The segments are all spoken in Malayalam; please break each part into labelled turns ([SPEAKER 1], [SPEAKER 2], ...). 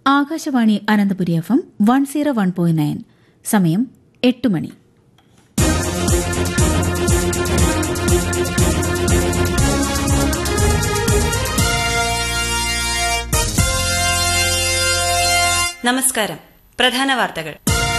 [SPEAKER 1] Akashvani Ananthapuri F M one zero one point nine സമയം എട്ട് മണി
[SPEAKER 2] നമസ്കാരം പ്രധാന വാർത്തകൾ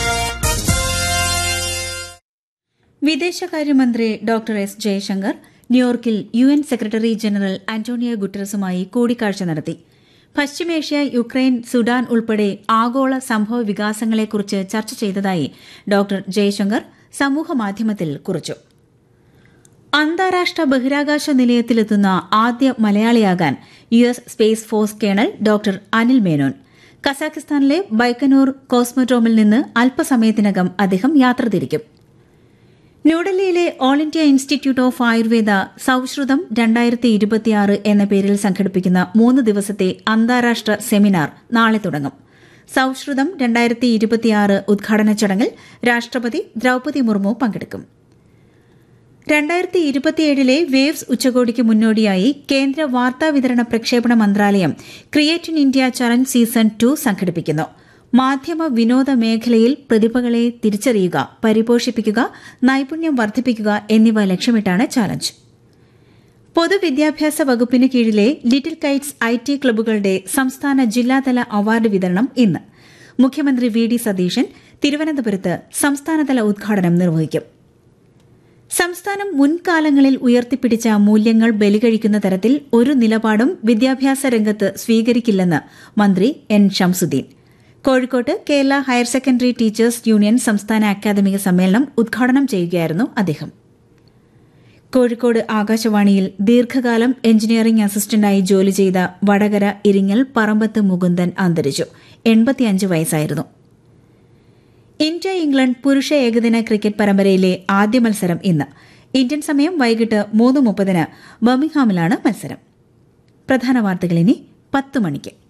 [SPEAKER 1] വിദേശകാര്യമന്ത്രി ഡോക്ടർ എസ് ജയശങ്കർ ന്യൂയോർക്കിൽ U N secretary general Antonio ഗുട്ടറസുമായി കൂടിക്കാഴ്ച നടത്തി പശ്ചിമേഷ്യ യുക്രൈൻ സുഡാൻ ഉൾപ്പെടെ ആഗോള സംഭവ വികാസങ്ങളെക്കുറിച്ച് ചർച്ച ചെയ്തതായി ഡോക്ടർ ജയശങ്കർ സമൂഹമാധ്യമത്തിൽ കുറിച്ചു അന്താരാഷ്ട്ര ബഹിരാകാശ നിലയത്തിലെത്തുന്ന ആദ്യ മലയാളിയാകാൻ U S space force colonel doctor Anil Menon കസാഖിസ്ഥാനിലെ ബൈക്കനൂർ കോസ്മോഡ്രോമിൽ നിന്ന് അല്പസമയത്തിനകം അദ്ദേഹം യാത്ര തിരിക്കും ന്യൂഡൽഹിയിലെ all India institute of Ayurveda സൌഹൃദം രണ്ടായിരത്തി ഇരുപത്തിയാറ് എന്ന പേരിൽ സംഘടിപ്പിക്കുന്ന മൂന്ന് ദിവസത്തെ അന്താരാഷ്ട്ര സെമിനാർ നാളെ തുടങ്ങും സൌഹൃദം രണ്ടായിരത്തി ഇരുപത്തിയാറ് ഉദ്ഘാടന ചടങ്ങിൽ രാഷ്ട്രപതി ദ്രൌപതി മുർമു പങ്കെടുക്കും രണ്ടായിരത്തി ഇരുപത്തിയേഴിലെ വേവ്സ് ഉച്ചകോടിക്ക് മുന്നോടിയായി കേന്ദ്ര വാർത്താവിതരണ പ്രക്ഷേപണ മന്ത്രാലയം create in India challenge season two സംഘടിപ്പിക്കുന്നു മാധ്യമ വിനോദ മേഖലയിൽ പ്രതിഭകളെ തിരിച്ചറിയുക പരിപോഷിപ്പിക്കുക നൈപുണ്യം വർദ്ധിപ്പിക്കുക എന്നിവ ലക്ഷ്യമിട്ടാണ് ചാലഞ്ച് പൊതുവിദ്യാഭ്യാസ വകുപ്പിന് കീഴിലെ ലിറ്റിൽ കൈറ്റ്സ് ഐ ടി ക്ലബ്ബുകളുടെ സംസ്ഥാന ജില്ലാതല അവാർഡ് വിതരണം ഇന്ന് മുഖ്യമന്ത്രി വി ഡി സതീശൻ തിരുവനന്തപുരത്ത് സംസ്ഥാനതല ഉദ്ഘാടനം നിർവഹിക്കും സംസ്ഥാനം മുൻകാലങ്ങളിൽ ഉയർത്തിപ്പിടിച്ച മൂല്യങ്ങൾ ബലികഴിക്കുന്ന തരത്തിൽ ഒരു നിലപാടും വിദ്യാഭ്യാസ രംഗത്ത് സ്വീകരിക്കില്ലെന്ന് മന്ത്രി എൻ ഷംസുദ്ദീൻ കോഴിക്കോട്ട് Kerala higher secondary teachers union സംസ്ഥാന അക്കാദമിക സമ്മേളനം ഉദ്ഘാടനം ചെയ്യുകയായിരുന്നു അദ്ദേഹം കോഴിക്കോട് ആകാശവാണിയിൽ ദീർഘകാലം എഞ്ചിനീയറിംഗ് അസിസ്റ്റന്റായി ജോലി ചെയ്ത വടകര ഇരിങ്ങൽ പറമ്പത്ത് മുകുന്ദൻ അന്തരിച്ചു എൺപത്തിയഞ്ച് വയസ്സായിരുന്നു ഇന്ത്യ ഇംഗ്ലണ്ട് പുരുഷ ഏകദിന ക്രിക്കറ്റ് പരമ്പരയിലെ ആദ്യ മത്സരം ഇന്ന് ഇന്ത്യൻ സമയം വൈകിട്ട് മൂന്ന് മുപ്പതിന് ബർമിംഗ്ഹാമിലാണ് മത്സരം പ്രധാന വാർത്തകൾ ഇനി പത്ത് മണിക്ക്